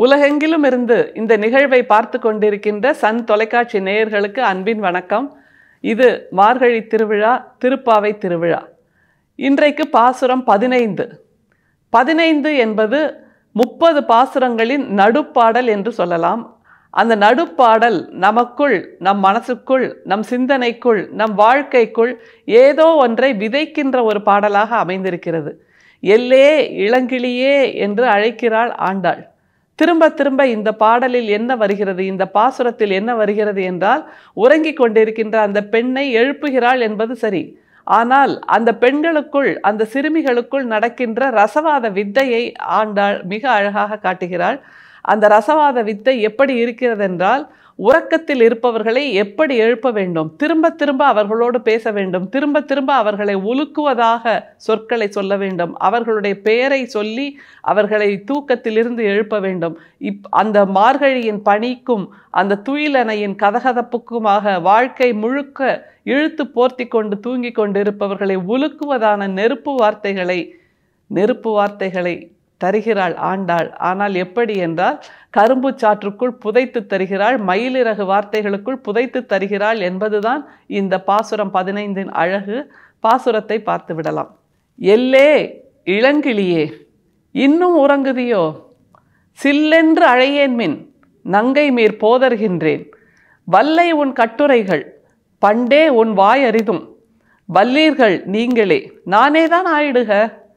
உலகெங்கிலும் இருந்து இந்த நிகழ்வை பார்த்து கொண்டிருக்கின்ற சன் தொலைக்காட்சி நேயர்களுக்கு அன்பின் வணக்கம் இது மார்கழி திருவிழா திருப்பாவை திருவிழா இன்றைக்கு பாசுரம் பதினைந்து பதினைந்து என்பது முப்பது பாசுரங்களின் நடுப்பாடல் என்று சொல்லலாம் அந்த நடுப்பாடல் நமக்குள் நம் மனசுக்குள் நம் சிந்தனைக்குள் நம் வாழ்க்கைக்குள் ஏதோ ஒன்றை விதைக்கின்ற ஒரு பாடலாக அமைந்திருக்கிறது எல்லே இளங்கிளியே என்று அழைக்கிறாள் ஆண்டாள் திரும்ப திரும்ப இந்த பாடலில் என்ன வருகிறது இந்த பாசுரத்தில் என்ன வருகிறது என்றால் உறங்கிக் கொண்டிருக்கின்ற அந்த பெண்ணை எழுப்புகிறாள் என்பது சரி ஆனால் அந்த பெண்களுக்குள் அந்த சிறுமிகளுக்குள் நடக்கின்ற ரசவாத வித்தையை ஆண்டாள் மிக அழகாக காட்டுகிறாள் அந்த ரசவாத வித்தை எப்படி இருக்கிறது என்றால் உறக்கத்தில் இருப்பவர்களை எப்படி எழுப்ப வேண்டும் திரும்ப திரும்ப அவர்களோடு பேச வேண்டும் திரும்ப திரும்ப அவர்களை உலுக்குவதாக சொற்களை சொல்ல வேண்டும் அவர்களுடைய பெயரை சொல்லி அவர்களை தூக்கத்திலிருந்து எழுப்ப வேண்டும் இப் அந்த மார்கழியின் பணிக்கும் அந்த துயிலணையின் கதகதப்புக்குமாக வாழ்க்கை முழுக்க இழுத்து போர்த்தி கொண்டு தூங்கி கொண்டிருப்பவர்களை உலுக்குவதான நெருப்பு வார்த்தைகளை நெருப்பு வார்த்தைகளை தருகிறாள் ஆண்டாள் ஆனால் எப்படி என்றால் கரும்பு சாற்றுக்குள் புதைத்து தருகிறாள் மயிலிறகு வார்த்தைகளுக்குள் புதைத்து தருகிறாள் என்பதுதான் இந்த பாசுரம் பதினைந்தின் அழகு பாசுரத்தை பார்த்து விடலாம் எல்லே இளங்கிளியே இன்னும் உறங்குதியோ சில்லென்று அழையேன் மின் நங்கை மீர் போதர்கின்றேன் வல்லை உன் கட்டுரைகள் பண்டே உன் வாய் அறிதும் வல்லீர்கள் நீங்களே நானேதான் ஆயிடுக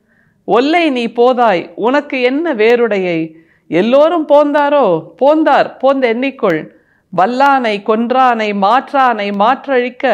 ஒல்லை நீ போதாய் உனக்கு என்ன வேறுடையை எல்லோரும் போந்தாரோ போந்தார் போந்த எண்ணிக்கொள் வல்லானை கொன்றானை மாற்றானை மாற்றழிக்க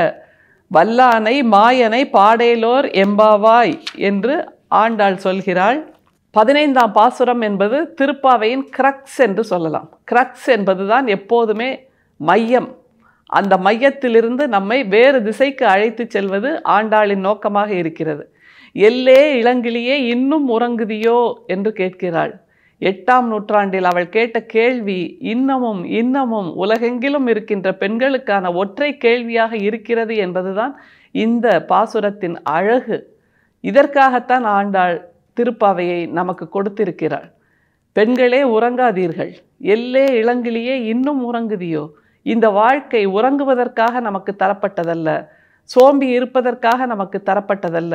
வல்லானை மாயனை பாடேலோர் எம்பாவாய் என்று ஆண்டாள் சொல்கிறாள் பதினைந்தாம் பாசுரம் என்பது திருப்பாவையின் கிரக்ஸ் என்று சொல்லலாம் கிரக்ஸ் என்பதுதான் எப்போதுமே மையம் அந்த மையத்திலிருந்து நம்மை வேறு திசைக்கு அழைத்து செல்வது ஆண்டாளின் நோக்கமாக இருக்கிறது எல்லே இளங்கிளியே இன்னும் உறங்குதியோ என்று கேட்கிறாள் எட்டாம் நூற்றாண்டில் அவள் கேட்ட கேள்வி இன்னமும் இன்னமும் உலகெங்கிலும் இருக்கின்ற பெண்களுக்கான ஒற்றை கேள்வியாக இருக்கிறது என்பதுதான் இந்த பாசுரத்தின் அழகு இதற்காகத்தான் ஆண்டாள் திருப்பாவையை நமக்கு கொடுத்திருக்கிறாள் பெண்களே உறங்காதீர்கள் எல்லே இளங்கிளியே இன்னும் உறங்குதியோ இந்த வாழ்க்கை உறங்குவதற்காக நமக்கு தரப்பட்டதல்ல சோம்பி இருப்பதற்காக நமக்கு தரப்பட்டதல்ல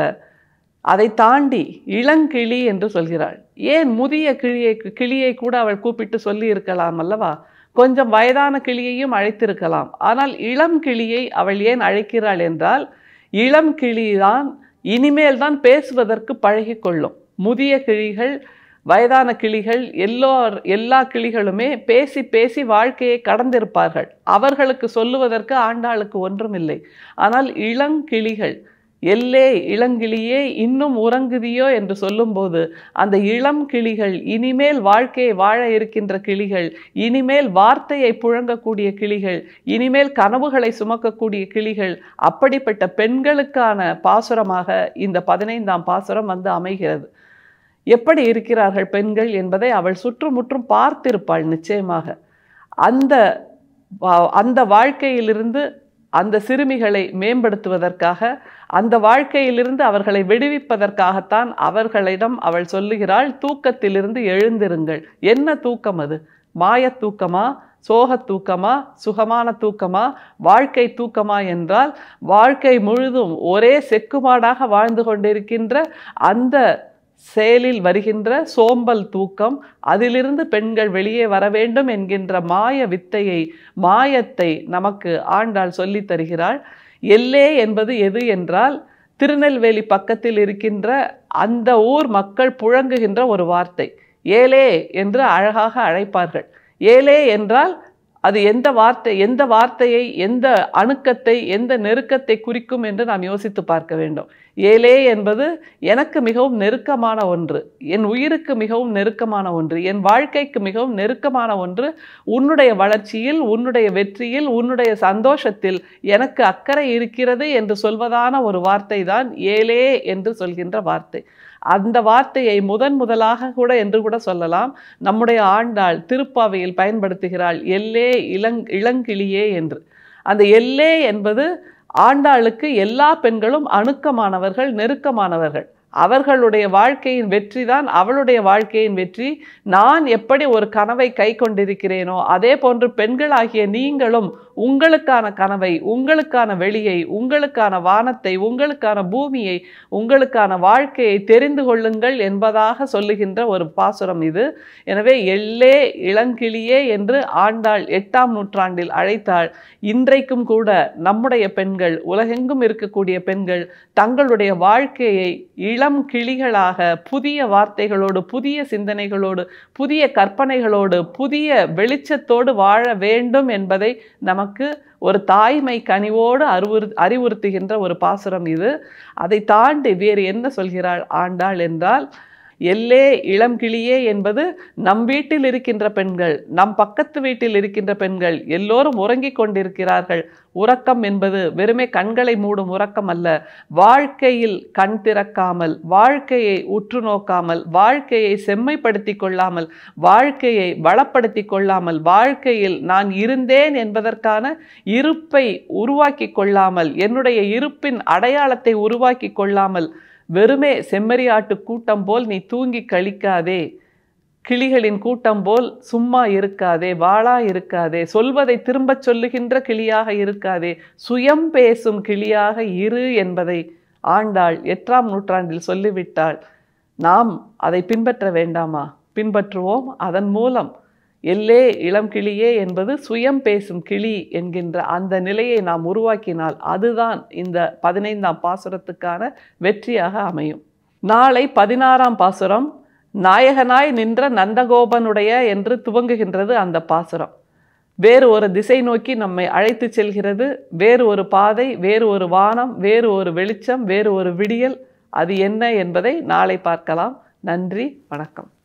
அதை தாண்டி இளங்கிளி என்று சொல்கிறாள் ஏன் முதிய கிளியை கிளியை கூட அவள் கூப்பிட்டு சொல்லி இருக்கலாம் அல்லவா கொஞ்சம் வயதான கிளியையும் அழைத்திருக்கலாம் ஆனால் இளம் கிளியை அவள் ஏன் அழைக்கிறாள் என்றால் இளம் கிளிதான் இனிமேல் தான் பேசுவதற்கு பழகிக்கொள்ளும் முதிய கிளிகள் வயதான கிளிகள் எல்லோர் எல்லா கிளிகளுமே பேசி பேசி வாழ்க்கையை கடந்திருப்பார்கள் அவர்களுக்கு சொல்லுவதற்கு ஆண்டாளுக்கு ஒன்றுமில்லை ஆனால் இளங்கிளிகள் எல்லே இளங்கிளியே இன்னும் உறங்குதியோ என்று சொல்லும்போது அந்த இளம் கிளிகள் இனிமேல் வாழ்க்கையை வாழ இருக்கின்ற கிளிகள் இனிமேல் வார்த்தையை புழங்கக்கூடிய கிளிகள் இனிமேல் கனவுகளை சுமக்கக்கூடிய கிளிகள் அப்படிப்பட்ட பெண்களுக்கான பாசுரமாக இந்த பதினைந்தாம் பாசுரம் வந்து அமைகிறது எப்படி இருக்கிறார்கள் பெண்கள் என்பதை அவள் சுற்றுமுற்றும் பார்த்திருப்பாள் நிச்சயமாக அந்த அந்த வாழ்க்கையிலிருந்து அந்த சிறுமிகளை மேம்படுத்துவதற்காக அந்த வாழ்க்கையிலிருந்து அவர்களை விடுவிப்பதற்காகத்தான் அவர்களிடம் அவள் சொல்லுகிறாள் தூக்கத்திலிருந்து எழுந்திருங்கள் என்ன தூக்கம் அது மாய தூக்கமா சோக தூக்கமா சுகமான தூக்கமா வாழ்க்கை தூக்கமா என்றால் வாழ்க்கை முழுதும் ஒரே செக்குமாடாக வாழ்ந்து கொண்டிருக்கின்ற அந்த செயலில் வருகின்ற சோம்பல் தூக்கம் அதிலிருந்து பெண்கள் வெளியே வர வேண்டும் என்கின்ற மாய வித்தையை மாயத்தை நமக்கு ஆண்டாள் சொல்லி தருகிறாள் எல்லே என்பது எது என்றால் திருநெல்வேலி பக்கத்தில் இருக்கின்ற அந்த ஊர் மக்கள் புழங்குகின்ற ஒரு வார்த்தை ஏலே என்று அழகாக அழைப்பார்கள் ஏலே என்றால் அது எந்த வார்த்தை எந்த வார்த்தையை எந்த அணுக்கத்தை எந்த நெருக்கத்தை குறிக்கும் என்று நாம் யோசித்து பார்க்க வேண்டும் ஏலே என்பது எனக்கு மிகவும் நெருக்கமான ஒன்று என் உயிருக்கு மிகவும் நெருக்கமான ஒன்று என் வாழ்க்கைக்கு மிகவும் நெருக்கமான ஒன்று உன்னுடைய வளர்ச்சியில் உன்னுடைய வெற்றியில் உன்னுடைய சந்தோஷத்தில் எனக்கு அக்கறை இருக்கிறது என்று சொல்வதான ஒரு வார்த்தை தான் ஏலே என்று சொல்கின்ற வார்த்தை அந்த வார்த்தையை முதன் முதலாக கூட என்று கூட சொல்லலாம் நம்முடைய ஆண்டாள் திருப்பாவையில் பயன்படுத்துகிறாள் எல்லே இளங் இளங்கிளியே என்று அந்த எல்லே என்பது ஆண்டாளுக்கு எல்லா பெண்களும் அணுக்கமானவர்கள் நெருக்கமானவர்கள் அவர்களுடைய வாழ்க்கையின் வெற்றி தான் அவளுடைய வாழ்க்கையின் வெற்றி நான் எப்படி ஒரு கனவை கை கொண்டிருக்கிறேனோ அதே போன்று பெண்களாகிய நீங்களும் உங்களுக்கான கனவை உங்களுக்கான வெளியை உங்களுக்கான வானத்தை உங்களுக்கான பூமியை உங்களுக்கான வாழ்க்கையை தெரிந்து கொள்ளுங்கள் என்பதாக சொல்லுகின்ற ஒரு பாசுரம் இது எனவே எல்லே இளங்கிளியே என்று ஆண்டாள் எட்டாம் நூற்றாண்டில் அழைத்தாள் இன்றைக்கும் கூட நம்முடைய பெண்கள் உலகெங்கும் இருக்கக்கூடிய பெண்கள் தங்களுடைய வாழ்க்கையை இளம் கிளிகளாக புதிய வார்த்தைகளோடு புதிய சிந்தனைகளோடு புதிய கற்பனைகளோடு புதிய வெளிச்சத்தோடு வாழ வேண்டும் என்பதை நமக்கு ஒரு தாய்மை கனிவோடு அறிவுறு அறிவுறுத்துகின்ற ஒரு பாசுரம் இது அதை தாண்டி வேறு என்ன சொல்கிறாள் ஆண்டாள் என்றால் எல்லே இளம் கிளியே என்பது நம் வீட்டில் இருக்கின்ற பெண்கள் நம் பக்கத்து வீட்டில் இருக்கின்ற பெண்கள் எல்லோரும் உறங்கிக் கொண்டிருக்கிறார்கள் உறக்கம் என்பது வெறுமே கண்களை மூடும் உறக்கம் அல்ல வாழ்க்கையில் கண் திறக்காமல் வாழ்க்கையை உற்று நோக்காமல் வாழ்க்கையை செம்மைப்படுத்தி கொள்ளாமல் வாழ்க்கையை வளப்படுத்தி கொள்ளாமல் வாழ்க்கையில் நான் இருந்தேன் என்பதற்கான இருப்பை உருவாக்கி கொள்ளாமல் என்னுடைய இருப்பின் அடையாளத்தை உருவாக்கி கொள்ளாமல் வெறுமே செம்மறியாட்டு கூட்டம் போல் நீ தூங்கி கழிக்காதே கிளிகளின் கூட்டம் போல் சும்மா இருக்காதே வாளா இருக்காதே சொல்வதை திரும்பச் சொல்லுகின்ற கிளியாக இருக்காதே சுயம் பேசும் கிளியாக இரு என்பதை ஆண்டாள் எட்டாம் நூற்றாண்டில் சொல்லிவிட்டாள் நாம் அதை பின்பற்ற வேண்டாமா பின்பற்றுவோம் அதன் மூலம் எல்லே இளம் கிளியே என்பது சுயம் பேசும் கிளி என்கின்ற அந்த நிலையை நாம் உருவாக்கினால் அதுதான் இந்த பதினைந்தாம் பாசுரத்துக்கான வெற்றியாக அமையும் நாளை பதினாறாம் பாசுரம் நாயகனாய் நின்ற நந்தகோபனுடைய என்று துவங்குகின்றது அந்த பாசுரம் வேறு ஒரு திசை நோக்கி நம்மை அழைத்து செல்கிறது வேறு ஒரு பாதை வேறு ஒரு வானம் வேறு ஒரு வெளிச்சம் வேறு ஒரு விடியல் அது என்ன என்பதை நாளை பார்க்கலாம் நன்றி வணக்கம்